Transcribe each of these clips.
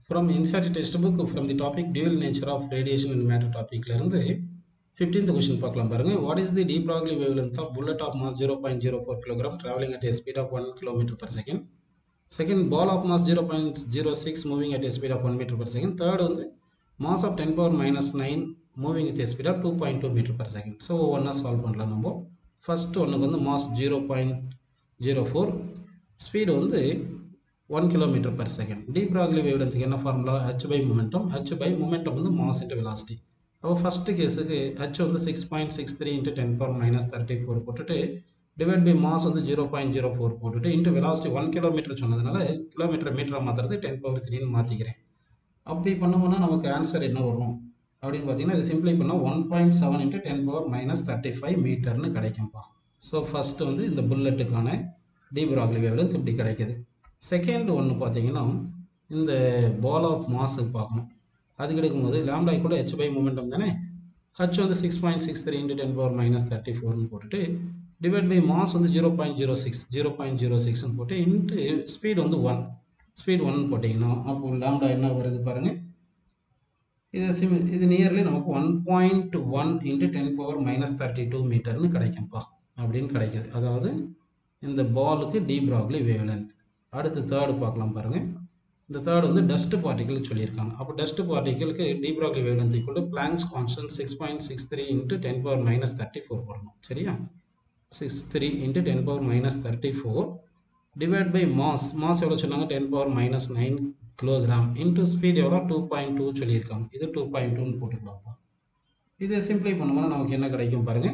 from NCERT text book from the topic dual nature of radiation and matter டாப்பிக்லேருந்து fifteenth question பார்க்கலாம் பாருங்கள் what is the de Broglie wavelength of bullet of mass zero point zero four kilogram travelling at a speed of one kilometre per second second ball of mass zero point zero six moving at a speed of one metre per second third வந்து mass of ten power minus nine moving with speed of two point two metre per second so ஒவ்வொன்றா solve பண்ணலாம் நம்ம first ஒன்றுக்கு வந்து mass zero point zero four speed வந்து one kilometre per second de Broglie வேவ்லென்த்துக்கு என்ன formula H by momentum H by momentum வந்து mass into velocity அப்போ ஃபஸ்ட்டு கேஸுக்கு ஹெச் வந்து six point six three into ten power minus thirty four போட்டுட்டு divide by mass வந்து zero point zero four போட்டுட்டு into velocity one kilometre சொன்னதுனால kilometre மீட்டரை மாற்றுறது டென் பவர் த்ரீன்னு மாற்றிக்கிறேன் அப்படி பண்ணோம்னா நமக்கு ஆன்சர் என்ன வரும் அப்படின்னு பார்த்தீங்கன்னா இது சிம்பிளை பண்ணால் one point seven into ten power minus thirty five மீட்டர்னு கிடைக்கும்ப்பா ஸோ ஃபஸ்ட்டு வந்து இந்த புல்லட்டுக்கான டி ப்ராக்லி வேவ்லென்த் இப்படி கிடைக்குது செகண்ட் ஒன்று பார்த்தீங்கன்னா இந்த பால் ஆஃப் மாஸுக்கு பார்க்கணும் அது கிடைக்கும்போது லேம்டா கூட ஹெச் பை மூமெண்டம் தானே ஹச் வந்து six point six three into ten power minus thirty ஃபோர்னு போட்டுட்டு டிவைட் பை மாஸ் வந்து zero point zero six zero point zero சிக்ஸ்னு போட்டு இன்ட்டு ஸ்பீட் வந்து ஒன் ஸ்பீட் ஒன் போட்டிங்கன்னா அப்போ லேம்டா என்ன வருது பாருங்கள் இது சிம் இது நியர்லி நமக்கு one point one into ten power minus thirty two மீட்டர்னு கிடைக்கும்ப்பா அப்படின்னு கிடைக்குது அதாவது இந்த பாலுக்கு டி ப்ராக்லி வேவ்லென்த் அடுத்து தேர்டு பார்க்கலாம் பாருங்கள் இந்த தேர்ட் வந்து டஸ்ட் பார்ட்டிகல் சொல்லியிருக்காங்க அப்போ டஸ்ட் பார்ட்டிகளுக்கு de Broglie wavelength equal to Planck's constant six point six three into ten power minus thirty four போடணும் சரியா six three into ten power minus thirty four divide by mass mass எவ்வளோ சொன்னாங்க ten power minus nine kilogram into speed எவ்வளோ two point two சொல்லியிருக்காங்க இது two point டூன்னு போட்டுக்கலாம்ப்பா இதை சிம்ப்ளை பண்ணோம்னா நமக்கு என்ன கிடைக்கும் பாருங்கள்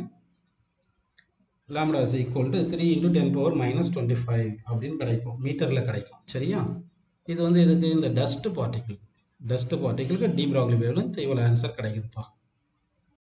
lambda is equal to three into ten power minus twenty five அப்படின்னு கிடைக்கும் மீட்டரில் கிடைக்கும் சரியா இது வந்து இதுக்கு இந்த டஸ்ட் பார்ட்டிக்கிள் டஸ்ட் பார்ட்டிக்கிளுக்கு டி ப்ராக்லி வேவ்லென்த் இவ்வளோ ஆன்சர் கிடைக்குதுப்பா